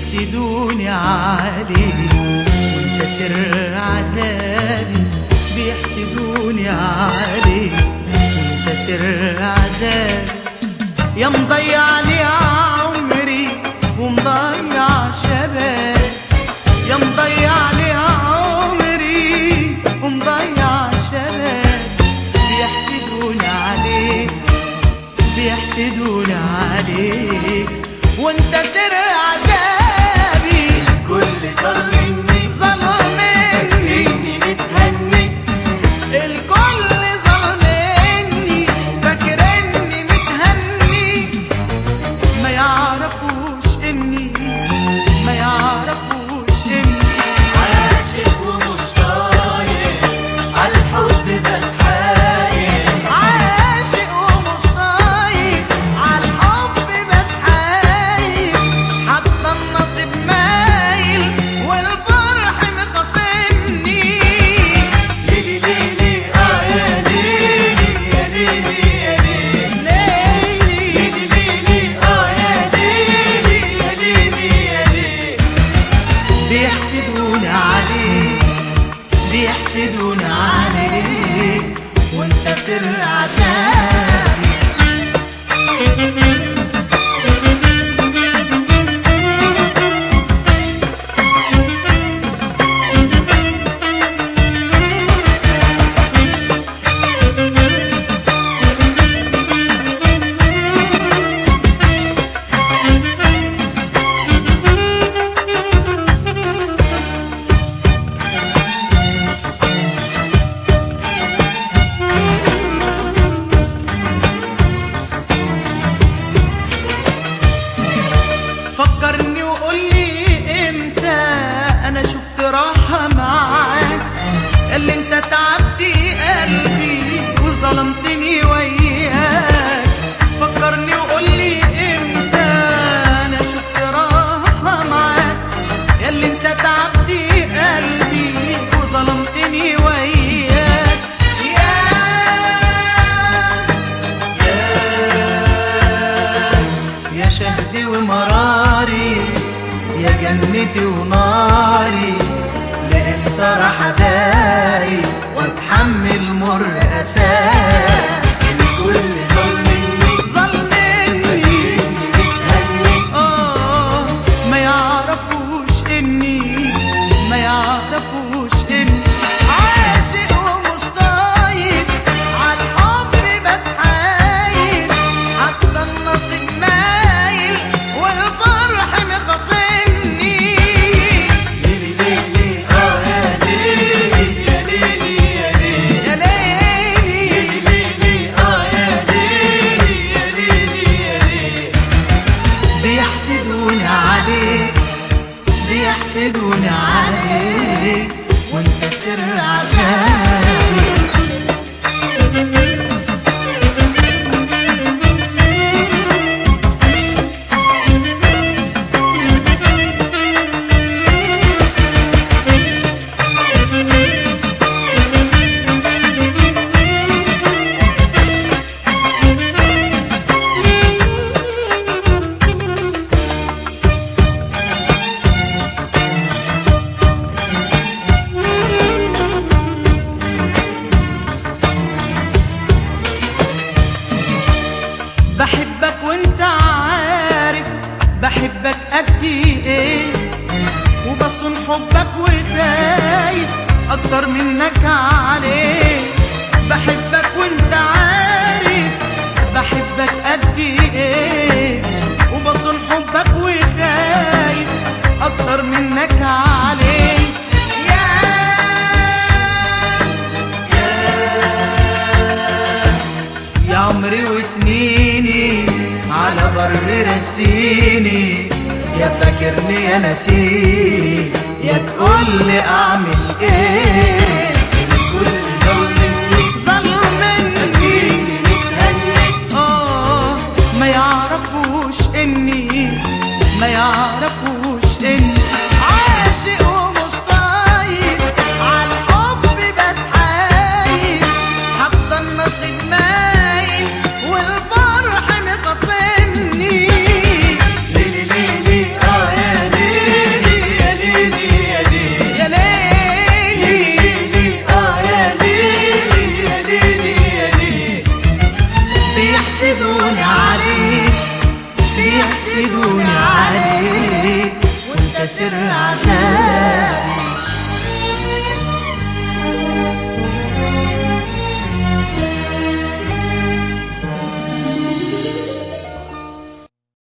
بيحسدوني عليه وانت سر عذابي بيحسدوني عليه وانت سر عذابي يا مضيع لي عمري ومضيع شباب يا مضيع لي عمري ومضيع شباب بيحسدوني عليك بيحسدوني عليك وانت سر عذابي كل ظلمني ظلمني فاكرني متهني الكل ظلمني فاكرني متهني ما يعرفوش اني ما يعرفوش اني عاشق ومش طايق عالحب بتحايل عاشق ومش طايق عالحب بتحايل حتى النصيب مايل والفرح مخاصمني ليلي ليلي اه يا ليلي يا ليلي يا ليلي ليلي ليلي ليلي اه يا ليلي يا ليلي يا ليلي بيحسدون عليك بيحسدون عليك وانت سر عذابي فكرني وقول لي امتى انا شفت راحه معاك اللي انت تعبتي قلبي وظلمتني وياك فكرني وقول لي امتى انا شفت راحه معاك اللي انت تعبتي قلبي وظلمتني وياك يا يا شهدي ومراري يا جنتي وناري لامتى راح اداري واتحمل مر اساك كل ظلمني ظلمني فاكرني متهني اه ما يعرفوش اني ما يعرفوش اني عاشق ومش طايق عالحب بتحايل حتى النصيب مايل والفرح مخاصمني ليلي ليلي اه يا ليلي يا ليلي يا ليلي يا ليلي ليلي اه يا ليلي يا ليلي يا ليلي بيحسدوني عليك بيحسدوني عليك وانت سر عذابي بحبك وانت عارف بحبك قد ايه وبصون حبك وخايف اكتر منك عليه بحبك وانت عارف بحبك قد ايه وبصون حبك وخايف اكتر منك عليه يا يا عمري وسنيني على بر رسيني يا فاكرني يا نسيني يا تقول لي اعمل ايه كل ظلمني ظلمني فاكرني متهني اه ما يعرفوش اني ما يعرفوش اني عاشق ومش طايق عالحب بتحايل حتى النصيب مايل والفرح مخاصمني ليلي ليلي اه يا ليلي سر عذاب